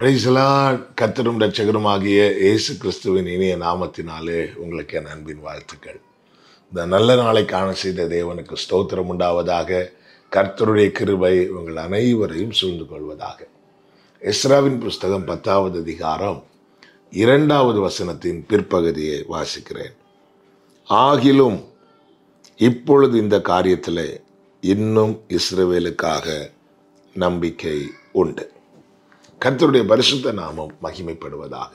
பிரைசலா கத்தரும் ரட்சகருமாகிய இயேசு கிறிஸ்துவின் இனிய நாமத்தினாலே உங்களுக்கு என் அன்பின் வாழ்த்துக்கள் இந்த நல்ல நாளை காண செய்த தேவனுக்கு ஸ்தோத்திரம் உண்டாவதாக கர்த்தருடைய கிருபை உங்கள் அனைவரையும் சூழ்ந்து கொள்வதாக எஸ்ராவின் புஸ்தகம் பத்தாவது அதிகாரம் இரண்டாவது வசனத்தின் பிற்பகுதியை வாசிக்கிறேன் ஆகிலும் இப்பொழுது இந்த காரியத்தில் இன்னும் இஸ்ரவேலுக்காக நம்பிக்கை உண்டு கர்த்தருடைய பரிசுத்த நாமம் மகிமைப்படுவதாக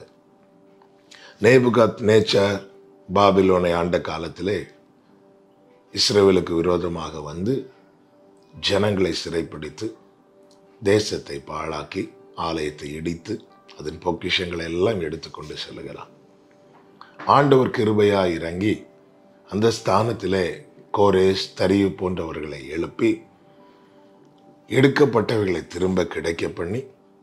நேபுகத் நேச்சர் பாபிலோனை ஆண்ட காலத்திலே இஸ்ரேலுக்கு விரோதமாக வந்து ஜனங்களை சிறைப்பிடித்து தேசத்தை பாழாக்கி ஆலயத்தை இடித்து அதன் பொக்கிஷங்களை எல்லாம் எடுத்துக்கொண்டு செல்லுகிறான் ஆண்டவர் கிருபையா இறங்கி அந்த ஸ்தானத்திலே கோரேஸ் தரியு போன்றவர்களை எழுப்பி எடுக்கப்பட்டவைகளை திரும்ப கிடைக்க பண்ணி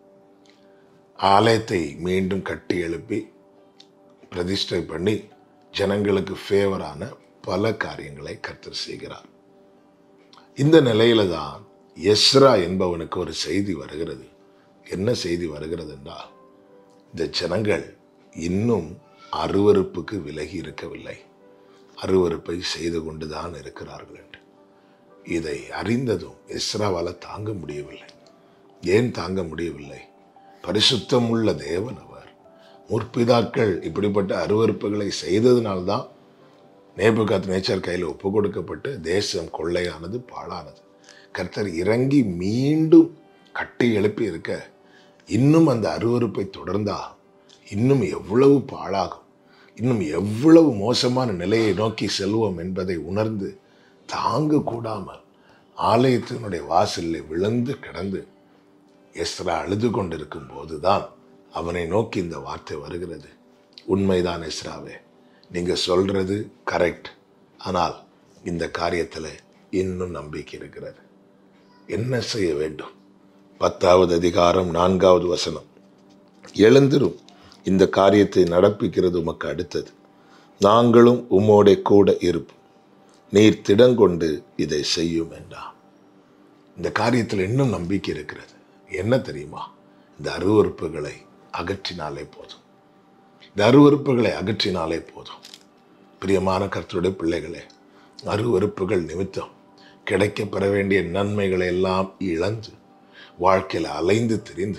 ஆலயத்தை மீண்டும் கட்டி எழுப்பி பிரதிஷ்டை பண்ணி ஜனங்களுக்கு ஃபேவரான பல காரியங்களை கர்த்தர் செய்கிறார் இந்த நிலையில தான் எஸ்ரா என்பவனுக்கு ஒரு செய்தி வருகிறது என்ன செய்தி வருகிறது என்றால் இந்த ஜனங்கள் இன்னும் அருவருப்புக்கு விலகி இருக்கவில்லை அருவருப்பை செய்து கொண்டுதான் இருக்கிறார்கள் என்று இதை அறிந்ததும் எஸ்ராவால் தாங்க முடியவில்லை ஏன் தாங்க முடியவில்லை பரிசுத்தம் உள்ள தேவன் அவர் முற்பிதாக்கள் இப்படிப்பட்ட அருவறுப்புகளை செய்ததினால்தான் நேபுகாத் நேச்சர் கையில் ஒப்பு கொடுக்கப்பட்டு தேசம் கொள்ளையானது பாழானது கர்த்தர் இறங்கி மீண்டும் கட்டி எழுப்பி இருக்க இன்னும் அந்த அருவறுப்பை தொடர்ந்தா இன்னும் எவ்வளவு பாழாகும் இன்னும் எவ்வளவு மோசமான நிலையை நோக்கி செல்வோம் என்பதை உணர்ந்து தாங்க கூடாமல் ஆலயத்தினுடைய வாசலில் விழுந்து கிடந்து எஸ்ரா அழுது கொண்டிருக்கும் போதுதான் அவனை நோக்கி இந்த வார்த்தை வருகிறது உண்மைதான் எஸ்ராவே நீங்க சொல்றது கரெக்ட் ஆனால் இந்த காரியத்தில் இன்னும் நம்பிக்கை இருக்கிறது என்ன செய்ய வேண்டும் பத்தாவது அதிகாரம் நான்காவது வசனம் எழுந்திரும் இந்த காரியத்தை நடப்பிக்கிறது உமக்கு அடுத்தது நாங்களும் உம்மோட கூட இருப்போம் நீர் திடங்கொண்டு இதை செய்யும் என்றான் இந்த காரியத்தில் இன்னும் நம்பிக்கை இருக்கிறது என்ன தெரியுமா இந்த அருவறுப்புகளை அகற்றினாலே போதும் இந்த அருவறுப்புகளை அகற்றினாலே போதும் பிரியமான கர்த்தருடைய பிள்ளைகளே அருவறுப்புகள் நிமித்தம் கிடைக்கப்பெற வேண்டிய நன்மைகளை எல்லாம் இழந்து வாழ்க்கையில் அலைந்து திரிந்து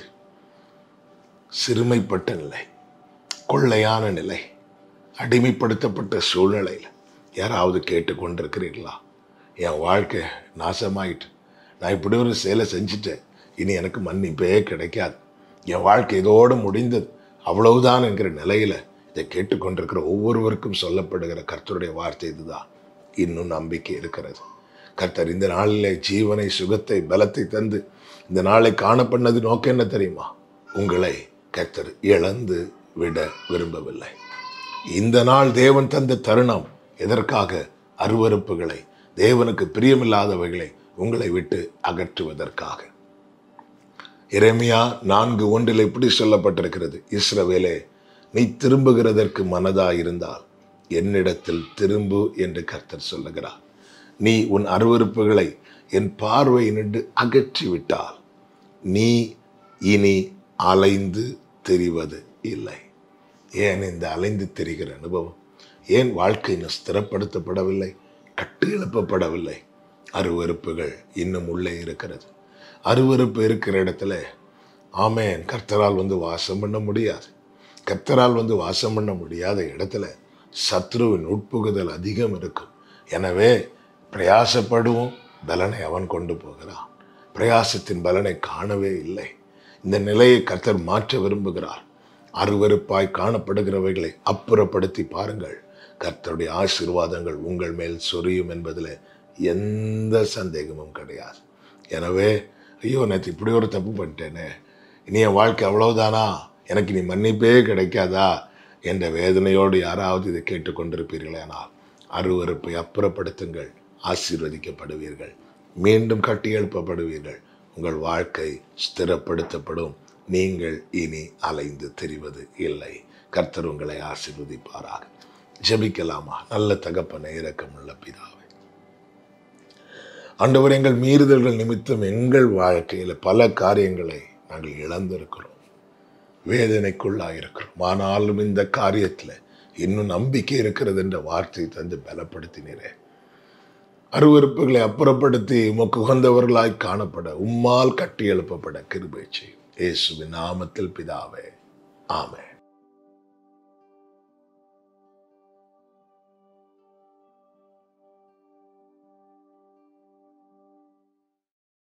சிறுமைப்பட்ட நிலை கொள்ளையான நிலை அடிமைப்படுத்தப்பட்ட சூழ்நிலையில் யாராவது கேட்டுக்கொண்டிருக்கிறீர்களா என் வாழ்க்கை நாசமாயிட்டு நான் இப்படி ஒரு செயலை செஞ்சுட்டேன் இனி எனக்கு மன்னிப்பே கிடைக்காது என் வாழ்க்கை இதோடு முடிந்தது அவ்வளவுதான் என்கிற நிலையில் இதை கேட்டுக்கொண்டிருக்கிற ஒவ்வொருவருக்கும் சொல்லப்படுகிற கர்த்தருடைய வார்த்தை இதுதான் இன்னும் நம்பிக்கை இருக்கிறது கர்த்தர் இந்த நாளிலே ஜீவனை சுகத்தை பலத்தை தந்து இந்த நாளை காணப்பண்ணது நோக்கம் என்ன தெரியுமா உங்களை கர்த்தர் இழந்து விட விரும்பவில்லை இந்த நாள் தேவன் தந்த தருணம் எதற்காக அருவறுப்புகளை தேவனுக்கு பிரியமில்லாதவைகளை உங்களை விட்டு அகற்றுவதற்காக இறைமையா நான்கு ஒன்றில் எப்படி சொல்லப்பட்டிருக்கிறது இஸ்ரவேலே நீ திரும்புகிறதற்கு மனதா இருந்தால் என்னிடத்தில் திரும்பு என்று கர்த்தர் சொல்லுகிறார் நீ உன் அருவறுப்புகளை என் பார்வை நின்று அகற்றி விட்டால் நீ இனி அலைந்து தெரிவது இல்லை ஏன் இந்த அலைந்து தெரிகிற அனுபவம் ஏன் வாழ்க்கை இன்னும் ஸ்திரப்படுத்தப்படவில்லை கட்டு எழுப்பப்படவில்லை அருவறுப்புகள் இன்னும் உள்ளே இருக்கிறது அருவறுப்பு இருக்கிற இடத்துல ஆமேன் கர்த்தரால் வந்து வாசம் பண்ண முடியாது கர்த்தரால் வந்து வாசம் பண்ண முடியாத இடத்துல சத்ருவின் உட்புகுதல் அதிகம் இருக்கும் எனவே பிரயாசப்படுவோம் பலனை அவன் கொண்டு போகிறான் பிரயாசத்தின் பலனை காணவே இல்லை இந்த நிலையை கர்த்தர் மாற்ற விரும்புகிறார் அருவறுப்பாய் காணப்படுகிறவைகளை அப்புறப்படுத்தி பாருங்கள் கர்த்தருடைய ஆசீர்வாதங்கள் உங்கள் மேல் சொரியும் என்பதில் எந்த சந்தேகமும் கிடையாது எனவே ஐயோ நேற்று இப்படி ஒரு தப்பு பண்ணிட்டேனே இனி என் வாழ்க்கை அவ்வளவுதானா எனக்கு நீ மன்னிப்பே கிடைக்காதா என்ற வேதனையோடு யாராவது இதை கேட்டுக்கொண்டிருப்பீர்களேனால் அருவறுப்பை அப்புறப்படுத்துங்கள் ஆசீர்வதிக்கப்படுவீர்கள் மீண்டும் கட்டி எழுப்பப்படுவீர்கள் உங்கள் வாழ்க்கை ஸ்திரப்படுத்தப்படும் நீங்கள் இனி அலைந்து தெரிவது இல்லை கர்த்தர் உங்களை ஆசீர்வதிப்பாராக ஜெபிக்கலாமா நல்ல தகப்பனை இரக்கமுள்ள பிதாவே ஆண்டவர் எங்கள் மீறுதல்கள் நிமித்தம் எங்கள் வாழ்க்கையில் பல காரியங்களை நாங்கள் இழந்திருக்கிறோம் வேதனைக்குள்ளாயிருக்கிறோம் ஆனாலும் இந்த காரியத்தில் இன்னும் நம்பிக்கை இருக்கிறது என்ற வார்த்தையை தந்து பலப்படுத்தினீரே அருவறுப்புகளை அப்புறப்படுத்தி உமக்கு உகந்தவர்களாய் காணப்பட உம்மால் கட்டி எழுப்பப்பட கிருபை செய்யும் இயேசுவின் நாமத்தில் பிதாவே ஆமென்